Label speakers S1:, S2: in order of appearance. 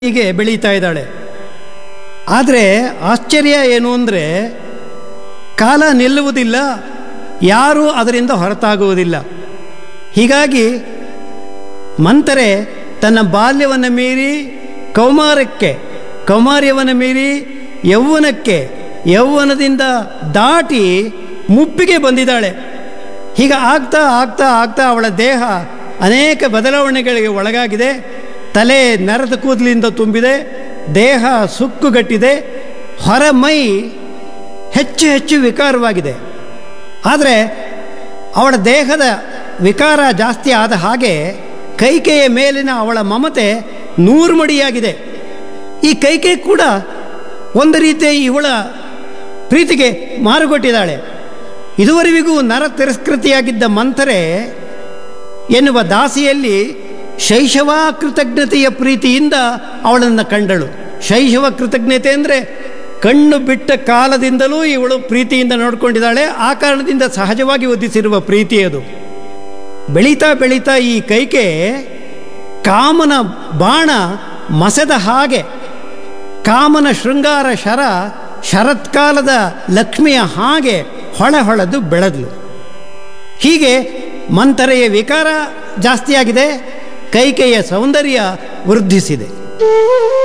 S1: ಹೀಗೆ ಬೆಳೀತಾ ಇದ್ದಾಳೆ ಆದರೆ ಆಶ್ಚರ್ಯ ಏನು ಅಂದರೆ ಕಾಲ ನಿಲ್ಲುವುದಿಲ್ಲ ಯಾರೂ ಅದರಿಂದ ಹೊರತಾಗುವುದಿಲ್ಲ ಹೀಗಾಗಿ ಮಂತರೆ ತನ್ನ ಬಾಲ್ಯವನ್ನು ಮೀರಿ ಕೌಮಾರಕ್ಕೆ ಕೌಮಾರ್ಯವನ್ನು ಮೀರಿ ಯೌವನಕ್ಕೆ ಯೌವನದಿಂದ ದಾಟಿ ಮುಪ್ಪಿಗೆ ಬಂದಿದ್ದಾಳೆ ಹೀಗೆ ಆಗ್ತಾ ಆಗ್ತಾ ಆಗ್ತಾ ಅವಳ ದೇಹ ಅನೇಕ ಬದಲಾವಣೆಗಳಿಗೆ ಒಳಗಾಗಿದೆ ತಲೆ ನರದ ಕೂದಲಿಂದ ತುಂಬಿದೆ ದೇಹ ಸುಕ್ಕುಗಟ್ಟಿದೆ ಹೊರ ಮೈ ಹೆಚ್ಚು ಹೆಚ್ಚು ವಿಕಾರವಾಗಿದೆ ಆದರೆ ಅವಳ ದೇಹದ ವಿಕಾರ ಜಾಸ್ತಿ ಆದ ಹಾಗೆ ಕೈಕೆಯ ಮೇಲಿನ ಅವಳ ಮಮತೆ ನೂರು ಮಡಿಯಾಗಿದೆ ಈ ಕೈಕೆ ಕೂಡ ಒಂದು ರೀತಿಯ ಇವಳ ಪ್ರೀತಿಗೆ ಮಾರುಕೊಟ್ಟಿದ್ದಾಳೆ ಇದುವರೆವಿಗೂ ನರ ತಿರಸ್ಕೃತಿಯಾಗಿದ್ದ ಮಂಥರೆ ಎನ್ನುವ ದಾಸಿಯಲ್ಲಿ ಶೈಶವ ಕೃತಜ್ಞತೆಯ ಪ್ರೀತಿಯಿಂದ ಅವಳನ್ನು ಕಂಡಳು ಶೈಶವ ಕೃತಜ್ಞತೆ ಅಂದರೆ ಕಣ್ಣು ಬಿಟ್ಟ ಕಾಲದಿಂದಲೂ ಇವಳು ಪ್ರೀತಿಯಿಂದ ನೋಡ್ಕೊಂಡಿದ್ದಾಳೆ ಆ ಕಾರಣದಿಂದ ಸಹಜವಾಗಿ ಒದಿಸಿರುವ ಪ್ರೀತಿ ಅದು ಬೆಳೀತಾ ಬೆಳೀತಾ ಈ ಕೈಕೆ ಕಾಮನ ಬಾಣ ಮಸೆದ ಹಾಗೆ ಕಾಮನ ಶೃಂಗಾರ ಶರ ಶರತ್ಕಾಲದ ಲಕ್ಷ್ಮಿಯ ಹಾಗೆ ಹೊಳೆ ಹೊಳೆದು ಬೆಳೆದ್ಲು ಹೀಗೆ ಮಂಥರೆಯ ವಿಕಾರ ಜಾಸ್ತಿಯಾಗಿದೆ ಕೈಕೆಯ ಸೌಂದರ್ಯ ವೃದ್ಧಿಸಿದೆ